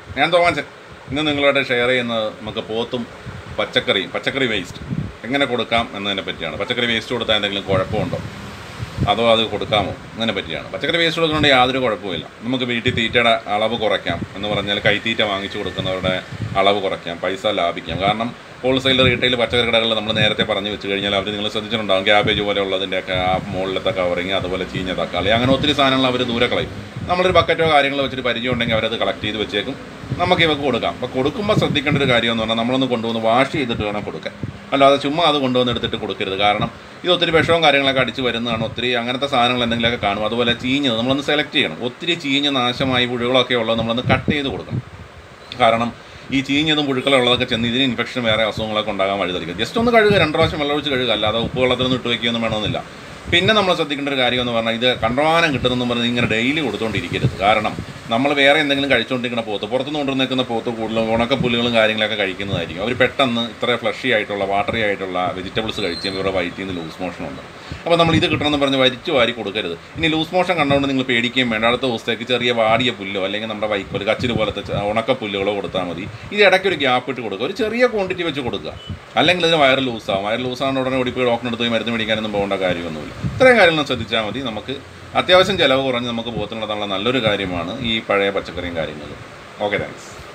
ഞാൻ തോമാച്ചൻ ഇന്ന് നിങ്ങളോട് ഷെയർ ചെയ്യുന്നത് നമുക്ക് പോത്തും പച്ചക്കറിയും പച്ചക്കറി വേസ്റ്റ് എങ്ങനെ കൊടുക്കാം എന്നതിനെ പറ്റിയാണ് പച്ചക്കറി വേസ്റ്റ് കൊടുത്താൽ എന്തെങ്കിലും കുഴപ്പമുണ്ടോ അതോ അത് കൊടുക്കാമോ എന്നതിനെ പറ്റിയാണ് പച്ചക്കറി വേസ്റ്റ് കൊടുക്കുന്നതുകൊണ്ട് യാതൊരു കുഴപ്പമില്ല നമുക്ക് വീട്ടിൽ തീറ്റയുടെ അളവ് കുറയ്ക്കാം എന്ന് പറഞ്ഞാൽ കൈത്തീറ്റ വാങ്ങിച്ചു കൊടുക്കുന്നവരുടെ അളവ് കുറയ്ക്കാം പൈസ ലാഭിക്കാം കാരണം ഹോൾസെയിൽ റീറ്റെയിൽ പച്ചക്കറി കടകളിൽ നമ്മൾ നേരത്തെ പറഞ്ഞു വെച്ച് കഴിഞ്ഞാൽ അവർ നിങ്ങൾ ശ്രദ്ധിച്ചിട്ടുണ്ടാകും ക്യാബേജ് പോലെ ഉള്ളതിൻ്റെയൊക്കെ ആ മുകളിലത്തെ കവറിങ് അതുപോലെ ചീഞ്ഞ തക്കാളി അങ്ങനെ ഒത്തിരി സാധനങ്ങൾ അവർ ദൂരെ കളയും നമ്മളൊരു ബക്കറ്റോ കാര്യങ്ങളോ വെച്ചിട്ട് പരിചയം ഉണ്ടെങ്കിൽ അവരത് കളക്ട് ചെയ്ത് വെച്ചേക്കും നമുക്ക് ഇവർക്ക് കൊടുക്കാം അപ്പോൾ കൊടുക്കുമ്പോൾ ശ്രദ്ധിക്കേണ്ട ഒരു കാര്യം എന്ന് പറഞ്ഞാൽ നമ്മളൊന്ന് കൊണ്ടുവന്ന് വാഷ് ചെയ്തിട്ട് വേണം കൊടുക്കാൻ അല്ലാതെ ചുമ്മാ അത് കൊണ്ടുവന്ന് എടുത്തിട്ട് കൊടുക്കരുത് കാരണം ഇത് ഒത്തിരി വിഷവും കാര്യങ്ങളൊക്കെ അടിച്ച് വരുന്നതാണ് ഒത്തിരി അങ്ങനത്തെ സാധനങ്ങൾ എന്തെങ്കിലുമൊക്കെ കാണും അതുപോലെ ചീഞ്ഞത് നമ്മളൊന്ന് സെലക്ട് ചെയ്യണം ഒത്തിരി ചീഞ്ഞ് നാശമായി പുഴുകളൊക്കെ ഉള്ളത് നമ്മളൊന്ന് കട്ട് ചെയ്ത് കൊടുക്കണം കാരണം ഈ ചീഞ്ഞതും പുഴുക്കളുള്ളതൊക്കെ ചെന്ന് ഇതിന് ഇൻഫെക്ഷൻ വേറെ അസുഖങ്ങളൊക്കെ ഉണ്ടാകാൻ വഴി തെളിക്കും ജസ്റ്റ് ഒന്ന് കഴുകുക രണ്ട് പ്രാവശ്യം വെള്ളമൊഴിച്ച് കഴുകുക അല്ലാതെ ഉപ്പ് വെള്ളത്തിലൊന്നും ഇട്ട് വയ്ക്കുകയൊന്നും വേണമെന്നില്ല പിന്നെ നമ്മൾ ശ്രദ്ധിക്കേണ്ട ഒരു കാര്യം എന്ന് പറഞ്ഞാൽ ഇത് കണ്ടമാനം കിട്ടുന്നെന്ന് പറഞ്ഞ് ഇങ്ങനെ ഡെയിലി കൊടുത്തുകൊണ്ടിരിക്കരുത് കാരണം നമ്മൾ വേറെ എന്തെങ്കിലും കഴിച്ചുകൊണ്ടിരിക്കുന്ന പോത്ത് പുറത്തുനിന്ന് കൊണ്ടുവന്ന് നിൽക്കുന്ന പോത്ത് കൂടുതലും ഉണക്കപ്പുല്ലുകളും കാര്യങ്ങളൊക്കെ കഴിക്കുന്നതായിരിക്കും അവർ പെട്ടെന്ന് ഇത്ര ഫ്ലഷി ആയിട്ടുള്ള വാട്ടറി ആയിട്ടുള്ള വെജിറ്റബിൾസ് കഴിച്ച് ഇവരുടെ വയറ്റിൽ നിന്ന് ലൂസ് മോഷൻ ഉണ്ട് അപ്പോൾ നമ്മൾ ഇത് കിട്ടണമെന്ന് പറഞ്ഞ് വരിച്ചു വാരി കൊടുക്കരുത് ഇനി ലൂസ് മോഷൻ കണ്ടുകൊണ്ട് നിങ്ങൾ പേടിക്കുകയും വേണ്ട അടുത്ത ദിവസത്തേക്ക് ചെറിയ വാടിയ പുല്ലോ അല്ലെങ്കിൽ നമ്മുടെ വൈക്കോല് കച്ചിൽ പോലത്തെ ച- ഉണക്കപ്പുല്ലുകളോ കൊടുത്താൽ മതി ഇത് ഇടയ്ക്ക് ഒരു ഗ്യാപ്പ് ഇട്ട് കൊടുക്കുക ഒരു ചെറിയ ക്വാണ്ടിറ്റി വെച്ച് കൊടുക്കുക അല്ലെങ്കിൽ ഇതിന് വയറ് ലൂസാവും വയറ് ലൂസാണ് ഉടനെ ഓടിപ്പോയി ഡോക്ടറിന് അടുത്ത് പോയി മരുന്ന് മേടിക്കാനൊന്നും പോകേണ്ട കാര്യമൊന്നുമില്ല ഇത്രയും കാര്യങ്ങൾ ശ്രദ്ധിച്ചാൽ മതി നമുക്ക് അത്യാവശ്യം ചിലവ് കുറഞ്ഞ് നമുക്ക് പോത്തിനുള്ളതാണുള്ള നല്ലൊരു കാര്യമാണ് ഈ പഴയ പച്ചക്കറിയും കാര്യങ്ങളും ഓക്കെ താങ്ക്സ്